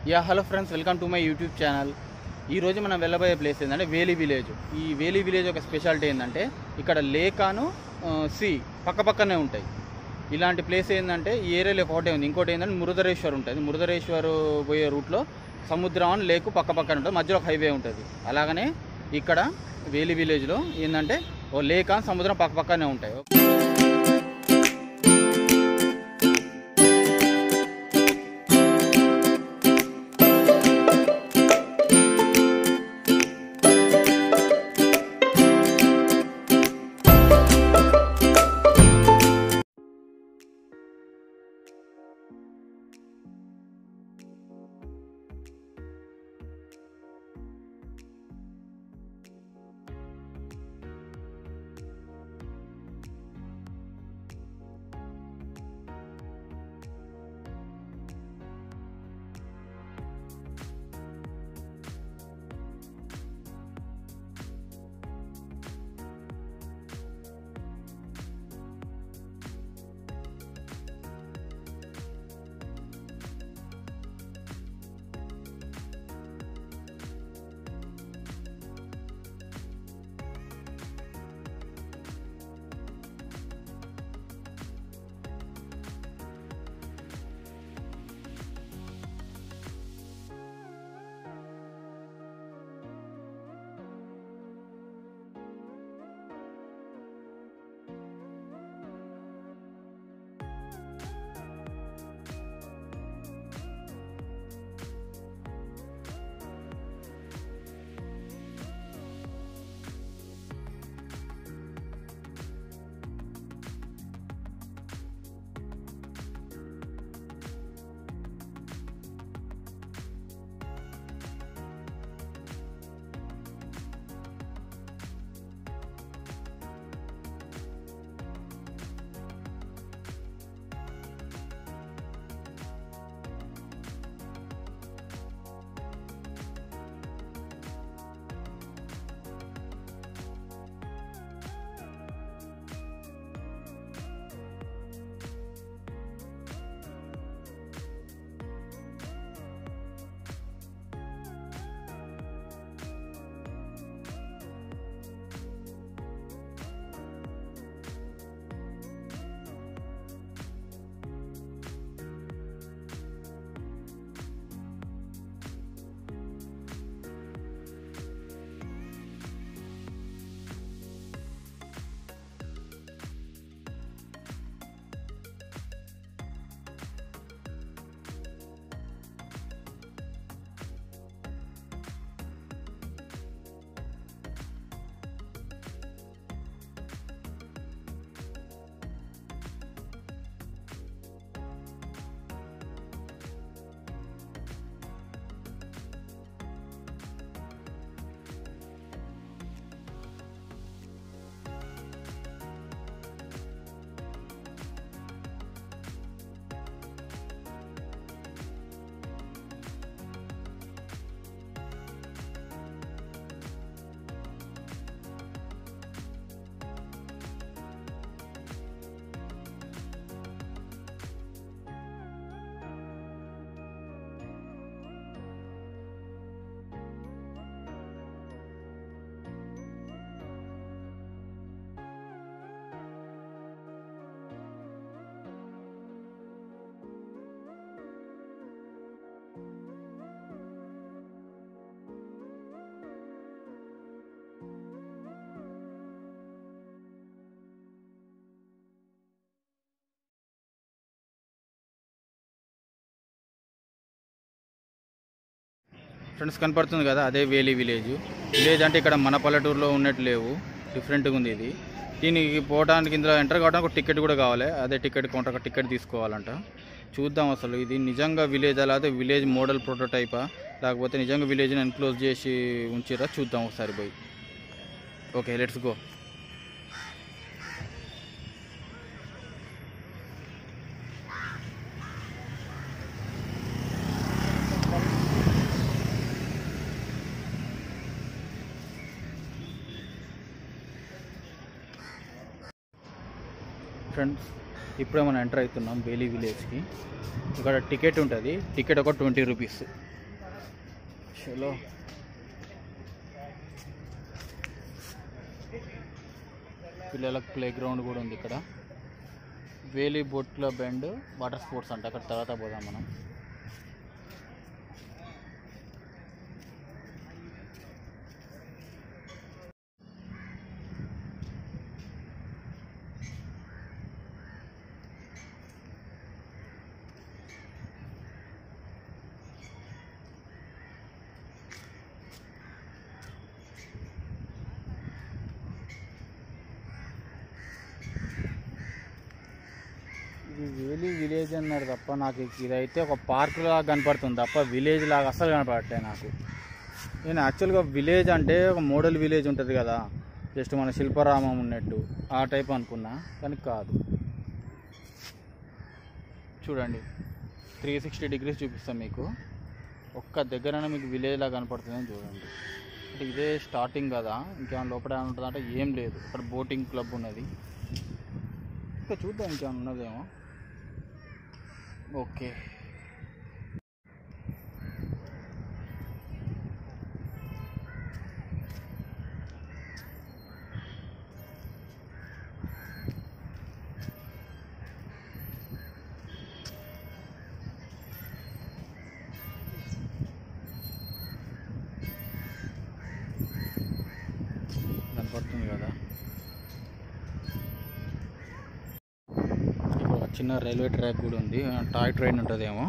Yeah hello friends welcome to my YouTube channel ఈ రోజు మనం వెళ్ళబోయే ప్లేస్ ఏంటంటే వేలి విలేజ్ ఈ వేలి విలేజ్ ఒక స్పెషాలిటీ ఏంటంటే ఇక్కడ లేకాను సి పక్క పక్కనే ఉంటాయి ఇలాంటి ప్లేస్ ఏంటంటే ఈ ఏరియాలో ఒకటే ఉంది ఇంకోటి ఏంటంటే మురుదరేశ్వర్ ఉంటుంది మురుదరేశ్వర్ పోయే రూట్లో సముద్రం అని లేకు పక్క పక్కన ఉంటుంది మధ్యలో ఒక హైవే ఉంటుంది అలాగనే ఇక్కడ వేలి విలేజ్లో ఏంటంటే ఓ లేక సముద్రం పక్క పక్కనే ఉంటాయి ఫ్రెండ్స్ కనపడుతుంది కదా అదే వేలి విలేజ్ విలేజ్ అంటే ఇక్కడ మన పల్లెటూరులో ఉన్నట్టు లేవు డిఫరెంట్గా ఉంది ఇది దీనికి పోవడానికి ఇందులో ఎంటర్ కావడానికి ఒక టికెట్ కూడా కావాలి అదే టికెట్ కౌంటర్ ఒక టికెట్ తీసుకోవాలంట చూద్దాం అసలు ఇది నిజంగా విలేజ్ అలాగే విలేజ్ మోడల్ ప్రోటోటైపా లేకపోతే నిజంగా విలేజ్ని ఎన్క్లోజ్ చేసి ఉంచిరా చూద్దాం ఒకసారి పోయి ఓకే లెట్స్ గో ఫ్రెండ్స్ ఇప్పుడే మనం ఎంటర్ అవుతున్నాం బేలీ విలేజ్కి ఇక్కడ టికెట్ ఉంటుంది టికెట్ ఒక ట్వంటీ రూపీస్ చలో పిల్లలకు ప్లే గ్రౌండ్ కూడా ఉంది ఇక్కడ వేలి బొట్ల బెండ్ వాటర్ స్పోర్ట్స్ అంట అక్కడ తర్వాత పోదాం మనం ఇది వేలి విలేజ్ అన్నారు తప్ప నాకు ఇదైతే ఒక పార్క్ లాగా కనపడుతుంది తప్ప విలేజ్ లాగా అసలు కనపడట్లే నాకు నేను యాక్చువల్గా విలేజ్ అంటే ఒక మోడల్ విలేజ్ ఉంటుంది కదా జస్ట్ మన శిల్పారామం ఉన్నట్టు ఆ టైప్ అనుకున్నా కానీ కాదు చూడండి త్రీ సిక్స్టీ డిగ్రీస్ చూపిస్తాను మీకు ఒక్క దగ్గరనే మీకు విలేజ్ లాగా కనపడుతుందని చూడండి అంటే ఇదే స్టార్టింగ్ కదా ఇంకేమైనా లోపల ఏమైనా ఉంటుందా అంటే ఏం లేదు ఇక్కడ బోటింగ్ క్లబ్ ఉన్నది ఇంకా చూద్దాం ఇంకేమైనా ఉన్నదేమో ఓకే కనపడుతుంది కదా ఇక్కడ ఒక చిన్న రైల్వే ట్రాక్ కూడా ఉంది టాయ్ ట్రైన్ ఉంటుందేమో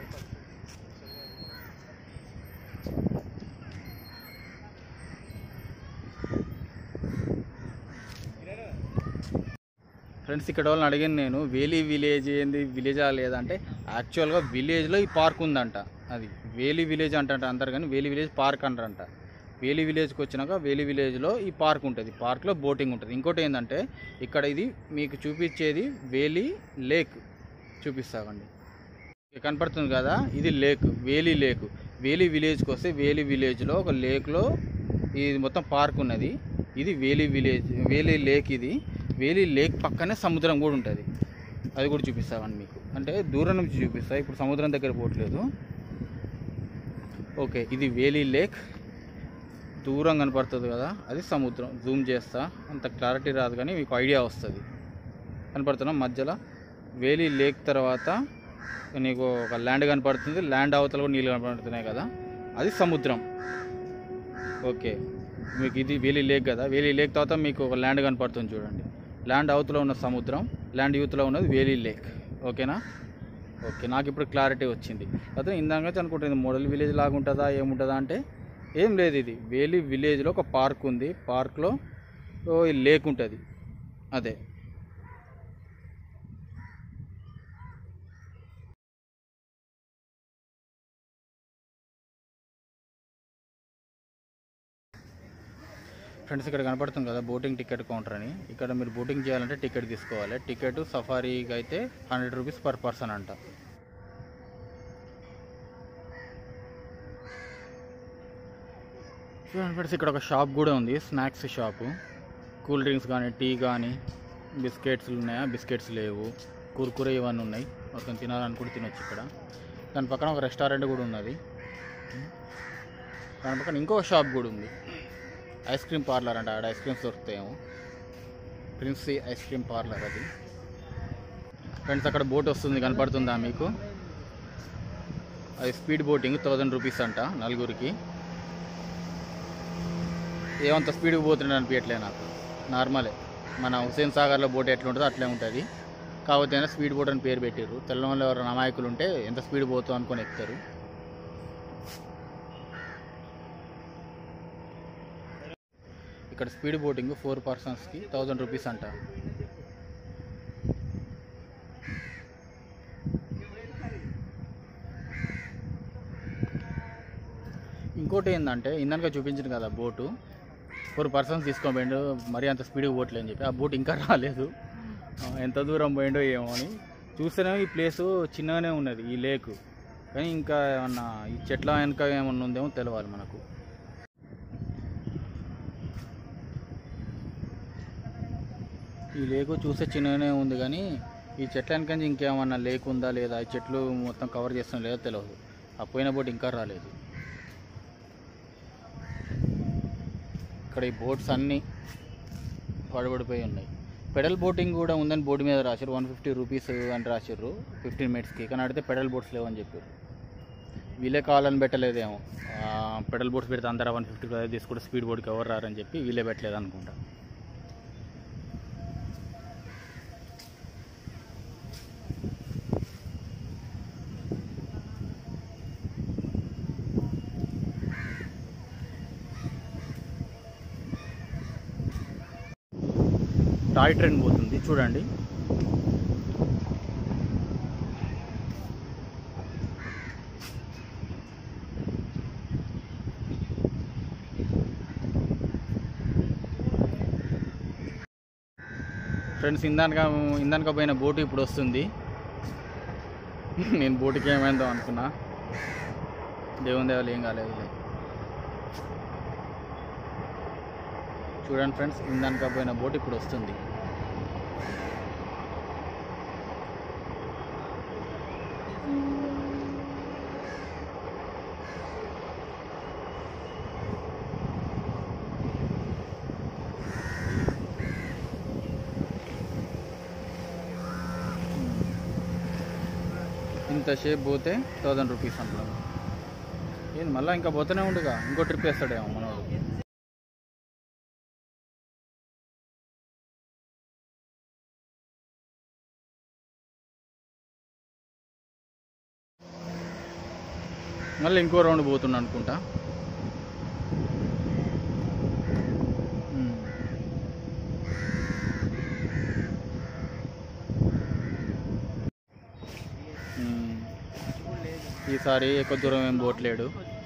ఫ్రెండ్స్ ఇక్కడ వాళ్ళని అడిగాను నేను వేలి విలేజ్ ఏంది విలేజా లేదా అంటే యాక్చువల్గా విలేజ్లో ఈ పార్క్ ఉందంట అది వేలి విలేజ్ అంట అంటారు కానీ వేలి విలేజ్ పార్క్ అంటారంట వేలి విలేజ్కి వచ్చినాక వేలి విలేజ్లో ఈ పార్క్ ఉంటుంది పార్క్లో బోటింగ్ ఉంటుంది ఇంకోటి ఏంటంటే ఇక్కడ ఇది మీకు చూపించేది వేలి లేక్ చూపిస్తామండి ఇక్కడ కనపడుతుంది కదా ఇది లేక్ వేలి లేక్ వేలి విలేజ్కి వస్తే వేలి విలేజ్లో ఒక లేక్లో ఇది మొత్తం పార్క్ ఉన్నది ఇది వేలి విలేజ్ వేలి లేక్ ఇది వేలి లేక్ పక్కనే సముద్రం కూడా ఉంటుంది అది కూడా చూపిస్తామండి మీకు అంటే దూరం నుంచి చూపిస్తా ఇప్పుడు సముద్రం దగ్గర పోవట్లేదు ఓకే ఇది వేలి లేక్ దూరం కనపడుతుంది కదా అది సముద్రం జూమ్ చేస్తా అంత క్లారిటీ రాదు కానీ మీకు ఐడియా వస్తుంది కనపడుతున్నా మధ్యలో వేలి లేక్ తర్వాత నీకు ఒక ల్యాండ్ కనపడుతుంది ల్యాండ్ అవతల కూడా నీళ్ళు కనపడుతున్నాయి కదా అది సముద్రం ఓకే మీకు ఇది వేలి లేక్ కదా వేలి లేక్ తర్వాత మీకు ఒక ల్యాండ్ కనపడుతుంది చూడండి ల్యాండ్ అవతల ఉన్న సముద్రం ల్యాండ్ యూత్లో ఉన్నది వేలి లేక్ ఓకేనా ఓకే నాకు ఇప్పుడు క్లారిటీ వచ్చింది అదే ఇందాక అనుకుంటుంది మోడల్ విలేజ్ లాగా ఉంటుందా ఏముంటుందా అంటే ఏం లేదు ఇది వేలి విలేజ్లో ఒక పార్క్ ఉంది పార్క్లో ఓ ఈ లేక్ ఉంటుంది అదే ఫ్రెండ్స్ ఇక్కడ కనపడుతుంది కదా బోటింగ్ టికెట్ కౌంటర్ అని ఇక్కడ మీరు బోటింగ్ చేయాలంటే టికెట్ తీసుకోవాలి టికెట్ సఫారీకి అయితే హండ్రెడ్ రూపీస్ పర్ పర్సన్ అంట చూడండి ఫ్రెండ్స్ ఇక్కడ ఒక షాప్ కూడా ఉంది స్నాక్స్ షాపు కూల్ డ్రింక్స్ కానీ టీ కానీ బిస్కెట్స్ ఉన్నాయా బిస్కెట్స్ లేవు కుర్కురే ఇవన్నీ ఉన్నాయి మొత్తం తినాలనుకుంటే తినొచ్చు ఇక్కడ దాని పక్కన ఒక రెస్టారెంట్ కూడా ఉన్నది దాని పక్కన ఇంకో షాప్ కూడా ఉంది ఐస్ క్రీమ్ పార్లర్ అంట ఆడ ఐస్ క్రీమ్స్ దొరుకుతాయేమో ప్రిన్సీ ఐస్ క్రీమ్ పార్లర్ అది ఫ్రెండ్స్ అక్కడ బోట్ వస్తుంది కనపడుతుందా మీకు అది స్పీడ్ బోటింగ్ థౌజండ్ రూపీస్ అంట నలుగురికి ఏమంత స్పీడ్కి పోతుండే అనిపించట్లే నాకు నార్మలే మన హుసేన్ సాగర్లో బోట్ ఎట్లా ఉంటుందో అట్లే ఉంటుంది కాకపోతే అయినా స్పీడ్ బోట్ అని పేరు పెట్టారు తెల్లవాళ్ళు ఎవరైనా అమాయకులు ఉంటే ఎంత స్పీడ్ పోతాం అనుకొని ఎక్కుతారు ఇక్కడ స్పీడ్ బోటింగ్ ఫోర్ పర్సన్స్కి థౌజండ్ రూపీస్ అంట ఇంకోటి ఏంటంటే ఇందాక చూపించింది కదా బోటు ఫోర్ పర్సన్స్ తీసుకొని పోయిండు మరీ అంత స్పీడ్గా పోవట్లేదు అని చెప్పి ఆ బోట్ ఇంకా రాలేదు ఆ, ఎంత దూరం పోయిండో ఏమో అని చూస్తేనే ఈ ప్లేస్ చిన్నగానే ఉన్నది ఈ లేక్ కానీ ఇంకా ఏమన్నా ఈ చెట్ల వెనక ఏమన్నా ఉందేమో తెలవాలి మనకు ఈ లేకు చూస్తే చిన్నగానే ఉంది కానీ ఈ చెట్ల వెనకంచి ఇంకేమన్నా లేక్ ఉందా లేదా ఈ చెట్లు మొత్తం కవర్ చేస్తున్నా లేదో తెలియదు ఆ పోయిన బోట్ ఇంకా రాలేదు ఇక్కడ ఈ బోట్స్ అన్నీ పడబడిపోయి ఉన్నాయి పెడల్ బోటింగ్ కూడా ఉందని బోర్డు మీద రాశారు వన్ ఫిఫ్టీ రూపీస్ అని రాశారు ఫిఫ్టీన్ మినిట్స్కి కానీ అడిగితే పెడల్ బోట్స్ లేవని చెప్పారు వీళ్ళే కావాలని పెట్టలేదేమో ఆ, పెడల్ బోట్స్ పెడితే అందరూ వన్ ఫిఫ్టీ తీసుకుంటే స్పీడ్ బోట్కి ఎవరు రారని చెప్పి వీళ్ళే పెట్టలేదు అనుకుంటా టాయ్ ట్రైన్ పోతుంది చూడండి ఫ్రెండ్స్ ఇందాక ఇందాక పోయిన బోటు ఇప్పుడు వస్తుంది నేను బోటుకి ఏమైందో అనుకున్నా దేవుని దేవాలు ఏం కాలేదు చూడండి ఫ్రెండ్స్ ఇందాక పోయిన బోట్ ఇప్పుడు వస్తుంది ఇంతసేపు పోతే థౌజండ్ రూపీస్ అంటున్నాను ఏంది మళ్ళీ ఇంకా పోతూనే ఉండుగా ఇంకో ట్రిప్ వేస్తాడేమో మనోడు మళ్ళీ ఇంకో రౌండ్ పోతున్నా అనుకుంటా ఉమ్. ఉమ్. ఈసారి ఎక్కువ దూరం ఏం పోవట్లేడు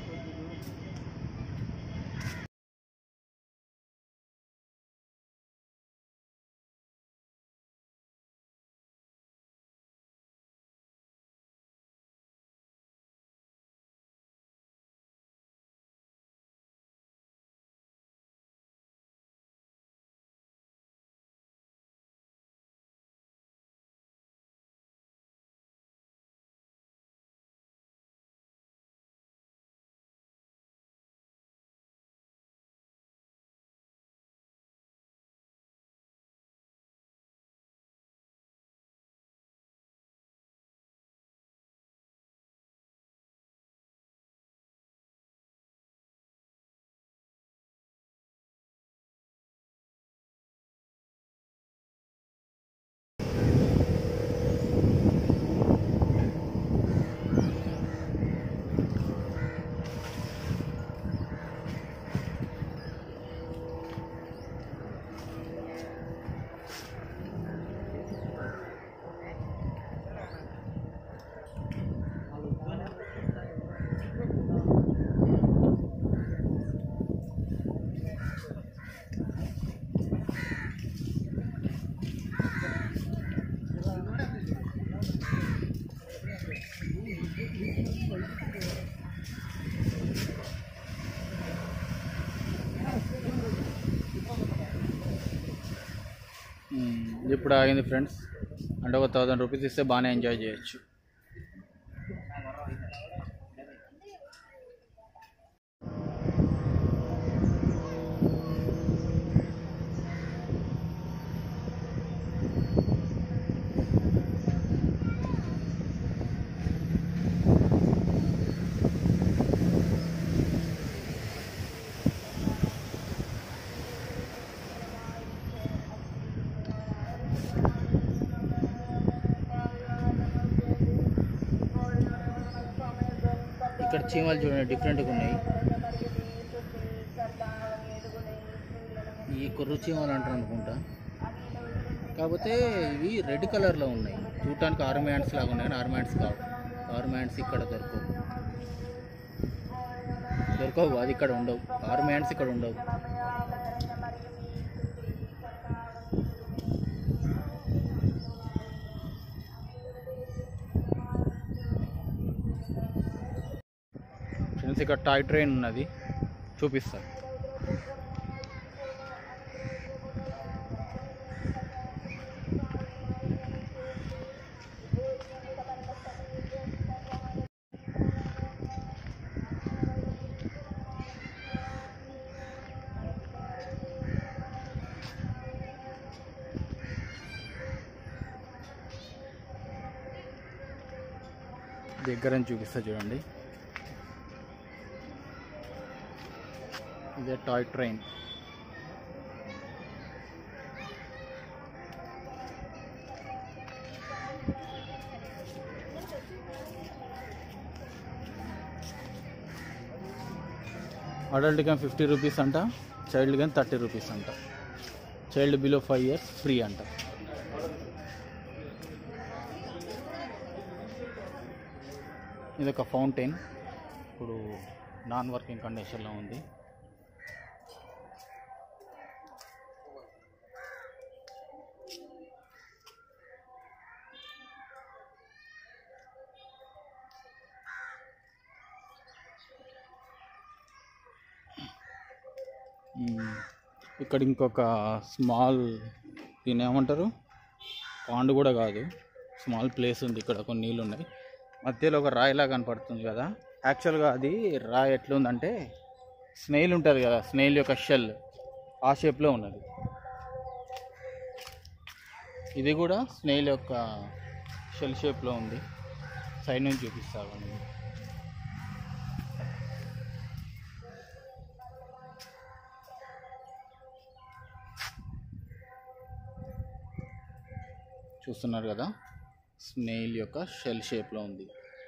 ఉమ్, ఇప్పుడు ఆగింది ఫ్రెండ్స్ అంటే ఒక థౌజండ్ రూపీస్ ఇస్తే బాగానే ఎంజాయ్ చేయొచ్చు ఇక్కడ చీమలు చూడండి డిఫరెంట్గా ఉన్నాయి ఈ కుర్రు చీమలు అంటారు అనుకుంటా కాకపోతే ఇవి రెడ్ కలర్లో ఉన్నాయి చూడటానికి ఆర్మ్ హ్యాండ్స్ లాగా ఉన్నాయి కానీ ఆర్మ్ హ్యాండ్స్ కావు ఆర్మ్ హ్యాండ్స్ ఇక్కడ దొరకవు దొరకవు అది ఇక్కడ ఉండవు ఆర్మ్ హ్యాండ్స్ ఇక్కడ ఉండవు ఫ్రెండ్స్ ఇక్కడ టాయ్ ట్రైన్ ఉన్నది చూపిస్తా దగ్గర నుంచి చూపిస్తా చూడండి ఇదే టాయ్ ట్రైన్ అడల్ట్ కానీ ఫిఫ్టీ రూపీస్ అంట చైల్డ్ కానీ థర్టీ రూపీస్ అంట child below five years free అంట ఇది ఒక ఫౌంటైన్ ఇప్పుడు నాన్ వర్కింగ్ కండిషన్లో ఉంది మ్మ్. ఇక్కడ ఇంకొక స్మాల్ దీన్ని ఏమంటారు పాండ్ కూడా కాదు స్మాల్ ప్లేస్ ఉంది ఇక్కడ కొన్ని నీళ్ళు ఉన్నాయి మధ్యలో ఒక రాయిలా కనపడుతుంది కదా యాక్చువల్గా అది రాయి ఎట్లుందంటే స్నేల్ ఉంటుంది కదా స్నేల్ యొక్క షెల్ ఆ షేప్లో ఉన్నది ఇది కూడా స్నేల్ యొక్క షెల్ షేప్లో ఉంది సైడ్ నుంచి చూపిస్తాను చూస్తున్నారు కదా స్నేల్ యొక్క షెల్ షేప్లో ఉంది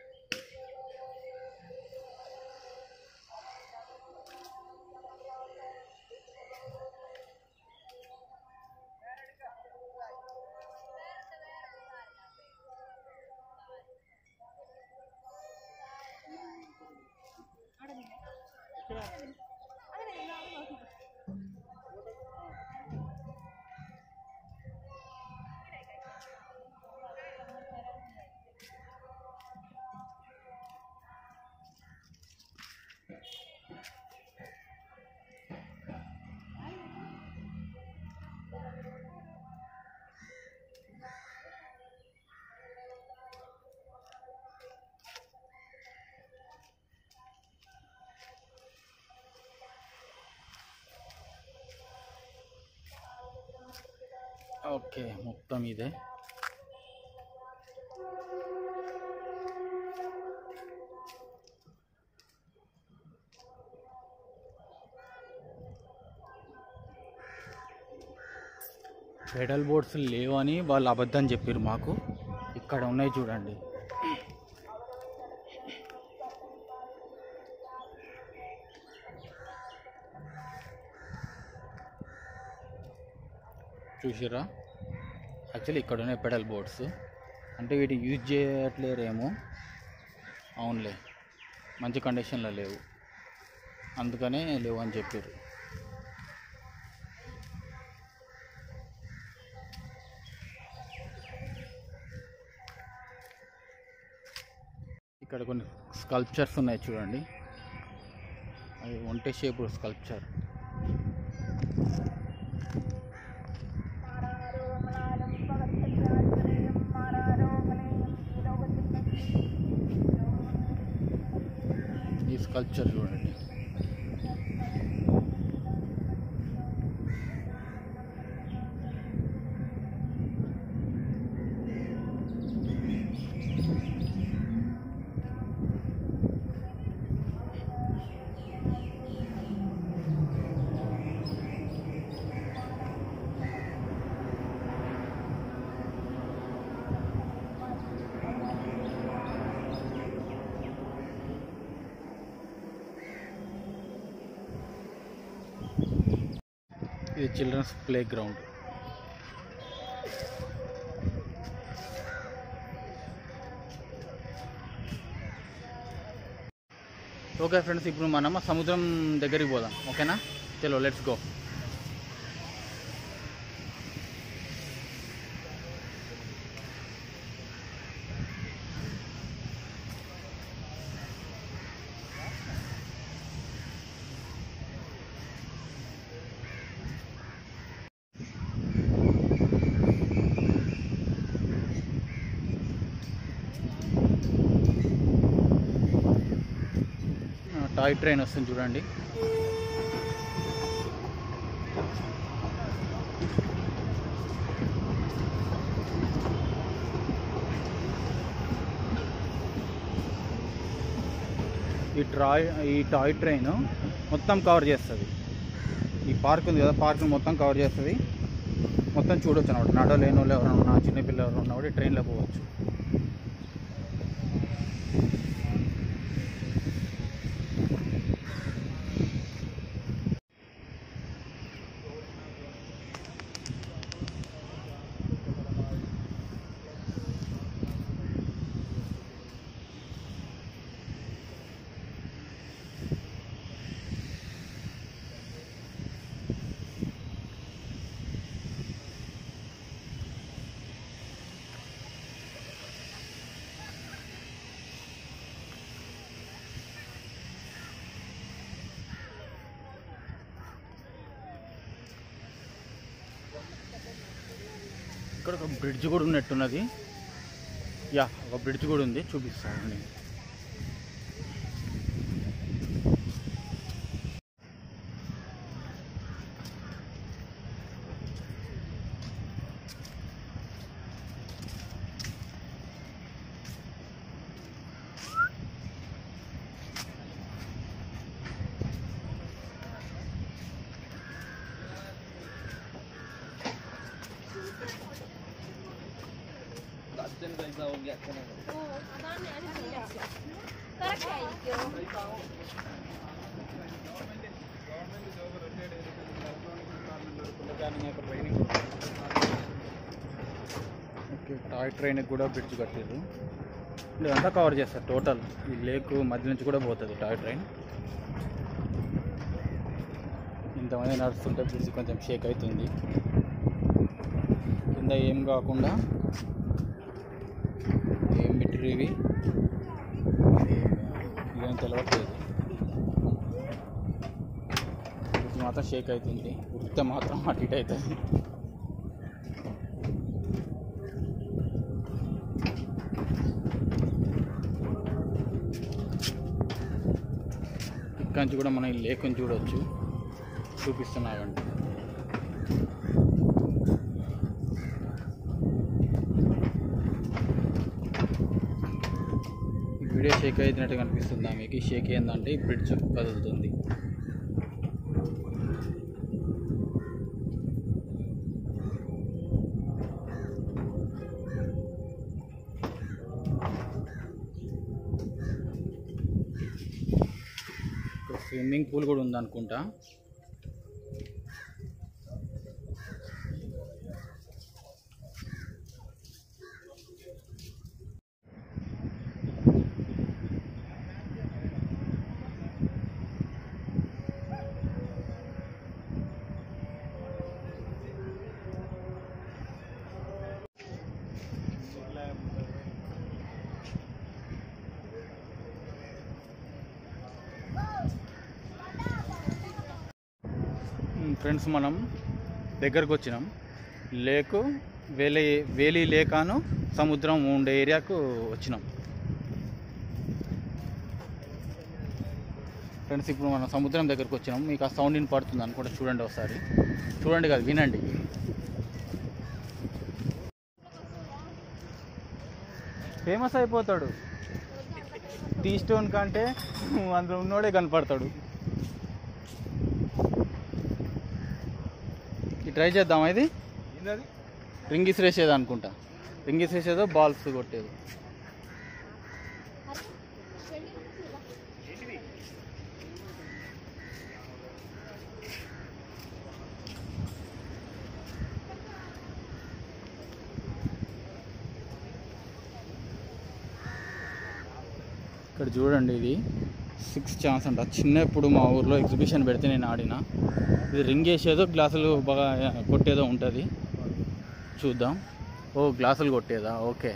ఓకే మొత్తం ఇదే పెడల్ బోర్డ్స్ లేవని వాళ్ళు అబద్ధం చెప్పారు మాకు ఇక్కడ ఉన్నాయి చూడండి చూసిరా యాక్చువల్లీ ఇక్కడ ఉన్నాయి పెడల్ బోర్డ్స్ అంటే వీటిని యూజ్ చేయట్లేరేమో అవునులే మంచి కండిషన్లో లేవు అందుకనే లేవు అని చెప్పారు ఇక్కడ కొన్ని స్కల్ప్చర్స్ ఉన్నాయి చూడండి అవి ఒంటె షేప్ స్కల్ప్చర్ ఈ స్కల్ప్చర్ చూడండి ఇది children's play ground okay friends ఇప్పుడు మనం సముద్రం దగ్గరికి పోదాం ఓకేనా చలో లెట్స్ గో టాయ్ ట్రైన్ వస్తుంది చూడండి ఈ టాయ్ ఈ టాయ్ ట్రైన్ మొత్తం కవర్ చేస్తుంది ఈ పార్క్ ఉంది కదా పార్క్ మొత్తం కవర్ చేస్తుంది మొత్తం చూడొచ్చు అనమాట నడలేని వాళ్ళు ఎవరైనా ఉన్నా చిన్నపిల్లలు ఎవరైనా ఉన్నా కూడా ఈ ట్రైన్లో పోవచ్చు ఇక్కడ ఒక బ్రిడ్జ్ కూడా ఉన్నట్టున్నది యా ఒక బ్రిడ్జ్ కూడా ఉంది చూపిస్తానండి ఓకే టాయ్ ట్రైన్ కూడా బ్రిడ్జ్ కట్టారు ఇదంతా కవర్ చేస్తారు టోటల్ ఈ లేక్ మధ్య నుంచి కూడా పోతుంది టాయ్ ట్రైన్ ఇంతమంది నడుస్తుంటే బ్రిడ్జ్ కొంచెం షేక్ అవుతుంది కింద ఏం కాకుండా ఏం బిట్టు ఇవి ఇదేం తెలవట్లేదు బ్రిడ్జ్ మాత్రం షేక్ అవుతుంది ఉరికితే మాత్రం అటు ఇటు అవుతుంది ఇక్కడి నుంచి కూడా మనం ఈ లేకుని చూడవచ్చు చూపిస్తున్నామండి ఈ వీడియో షేక్ అవుతున్నట్టు కనిపిస్తుందా మీకు ఈ షేక్ ఏంటంటే ఈ బ్రిడ్జ్ కదులుతుంది ఇక్కడ స్విమ్మింగ్ పూల్ కూడా ఉందనుకుంటా ఫ్రెండ్స్ మనం దగ్గరకు వచ్చినాం లేకు వేలీ వేలీ లేకాను సముద్రం ఉండే ఏరియాకు వచ్చినాం ఫ్రెండ్స్ ఇప్పుడు మనం సముద్రం దగ్గరకు వచ్చినాం మీకు ఆ సౌండ్ వినపడుతుంది అనుకుంటా చూడండి ఒకసారి చూడండి కాదు వినండి ఫేమస్ అయిపోతాడు టీ స్టోన్ కంటే అందులో ఉన్నోడే కనపడతాడు ఇది ట్రై చేద్దామా ఇది రింగ్ ఇసిరేసేది అనుకుంటా రింగ్ ఇసిరేసేదో బాల్స్ కొట్టేది ఇక్కడ చూడండి ఇది సిక్స్ ఛాన్స్ అంట చిన్నప్పుడు మా ఊర్లో ఎగ్జిబిషన్ పెడితే నేను ఆడిన ఇది రింగ్ వేసేదో గ్లాసులు బాగా కొట్టేదో ఉంటుంది చూద్దాం ఓ గ్లాసులు కొట్టేదా ఓకే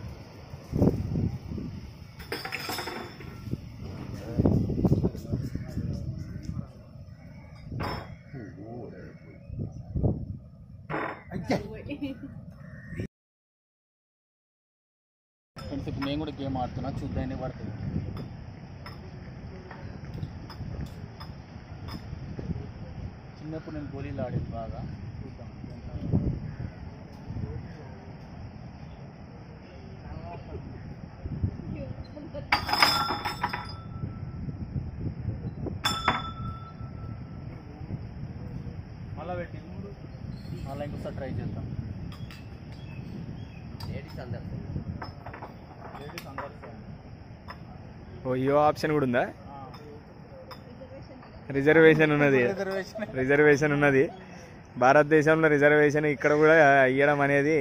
ఫ్రెండ్స్ ఇప్పుడు నేను కూడా గేమ్ ఆడుతున్నా చూద్దాం ఎన్ని పడుతుంది చిన్నప్పుడు నేను గోళీలు ఆడేది బాగా చూద్దాం ఒకసారి ట్రై చేద్దాం లేడీస్ అందరు లేడీస్ అందరు సేమ్. ఓ ఈ ఆప్షన్ కూడా ఉందా ఆ. రిజర్వేషన్ ఉన్నది రిజర్వేషన్ రిజర్వేషన్ ఉన్నది భారతదేశంలో రిజర్వేషన్ ఇక్కడ కూడా ఇవ్వడం అనేది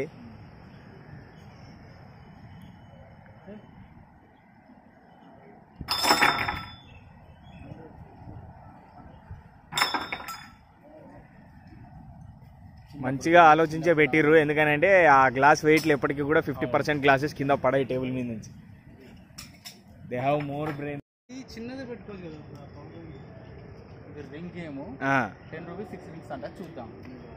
మంచిగా ఆలోచించే పెట్టిర్రు ఎందుకనంటే ఆ గ్లాస్ వెయిట్లు ఎప్పటికీ కూడా ఫిఫ్టీ పర్సెంట్ గ్లాసెస్ కింద పడాయి టేబుల్ మీద నుంచి దే హ్యావ్ మోర్ బ్రెయిన్ ఇది చిన్నది పెట్టుకోవచ్చు కదా ఇది ring game ten rupees six rings అంట చూద్దాం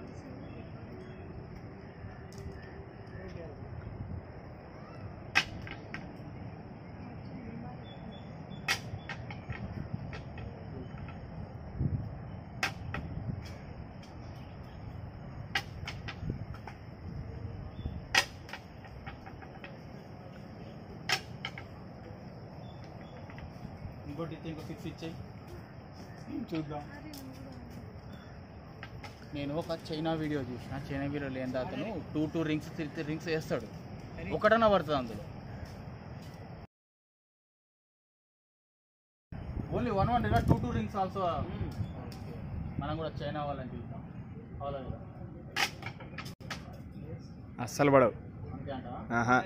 ఇంకోటి ఇచ్చి ఇంకో సిక్స్ ఇచ్చేయి చూద్దాం నేను ఒక చైనా వీడియో చూసిన చైనా వీడియోలో ఏంటి అతను two two rings three three rings వేస్తాడు ఒకటన్నా పడుతుంది అందులో only one one two two rings also మనం కూడా చైనా వాళ్ళని చూద్దాం వాళ్ళ కూడా అస్సలు పడవు అంతే అంటావా ఆహా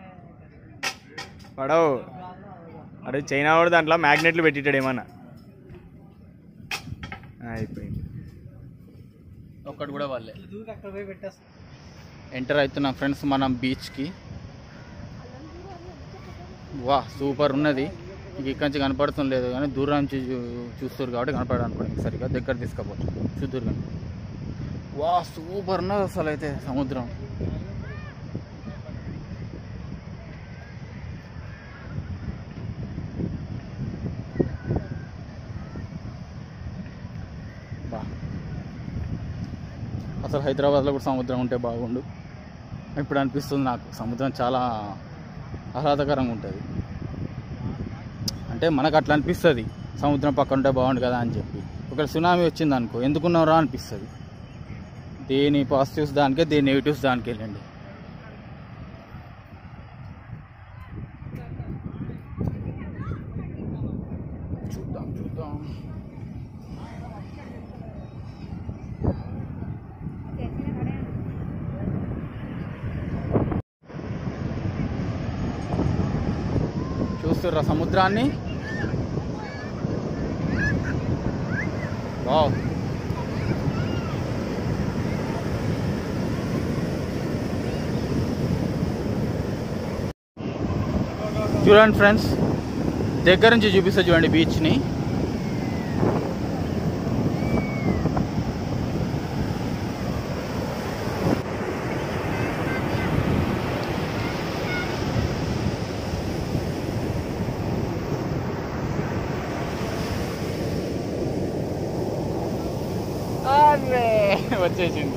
పడవు అరే చైనా వాడు దాంట్లో మ్యాగ్నెట్లు పెట్టిటాడు ఏమన్నా ఆ, అయిపోయింది ఒక్కటి కూడా వాళ్ళే ఎంటర్ అవుతున్నాం ఫ్రెండ్స్ మనం బీచ్కి వా సూపర్ ఉన్నది ఇంక ఇక్కడి నుంచి కనపడుతుంది లేదు కానీ దూరం నుంచి చూ- చూస్తారు కాబట్టి కనపడదు అనుకోండి సరిగ్గా దగ్గర తీసుకపోవచ్చు చూద్దరు కానీ వా సూపర్ ఉన్నది అసలు అయితే సముద్రం బా అసలు హైదరాబాద్లో కూడా సముద్రం ఉంటే బాగుండు ఇప్పుడు అనిపిస్తుంది నాకు సముద్రం చాలా ఆహ్లాదకరంగా ఉంటుంది అంటే మనకు అట్లా అనిపిస్తుంది సముద్రం పక్కన ఉంటే బాగుండు కదా అని చెప్పి ఒకవేళ సునామీ వచ్చింది అనుకో ఎందుకున్నారా అనిపిస్తుంది దేని పాజిటివ్స్ దానికే దేని నెగిటివ్స్ దానికి వెళ్ళండి చూద్దాం చూద్దాం చూస్తుర్రా సముద్రాన్ని వావ్ చూడండి ఫ్రెండ్స్ దగ్గర నుంచి చూపిస్తా చూడండి బీచ్ని అరే వచ్చేసింది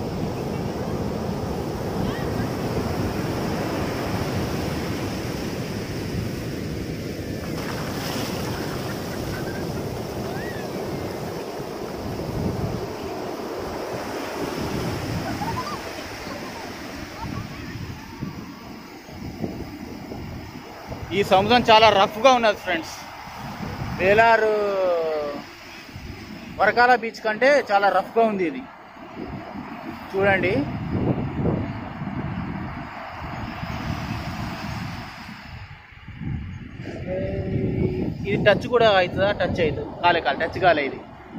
ఈ సముద్రం చాలా రఫ్గా ఉన్నది ఫ్రెండ్స్ వేలారు వరకాల బీచ్ కంటే చాలా రఫ్గా ఉంది ఇది చూడండి ఇది టచ్ కూడా అవుతుందా టచ్ అవుతుంది కాలే కాలే టచ్ కాలే ఇది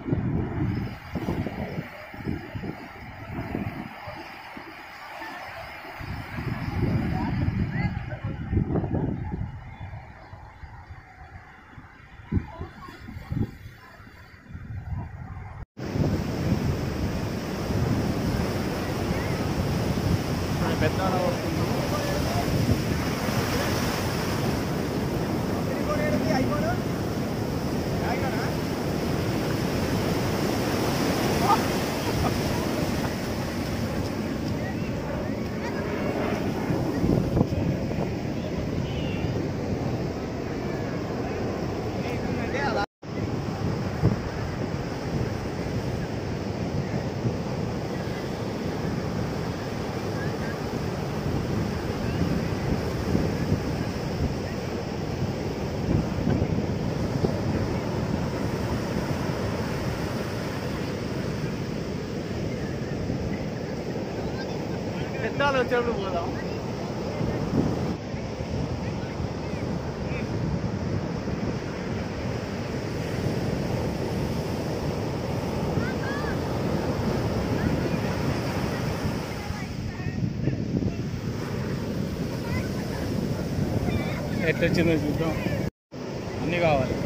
పెద్ద వస్తుంది దసరాలు వచ్చినప్పుడు పోదాం ఎట్లొచ్చిందో చూద్దాం అన్నీ కావాలి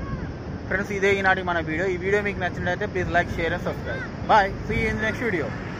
ఫ్రెండ్స్ ఇదే ఈనాటి మన వీడియో ఈ వీడియో మీకు నచ్చినట్లయితే please like share and subscribe bye see in next video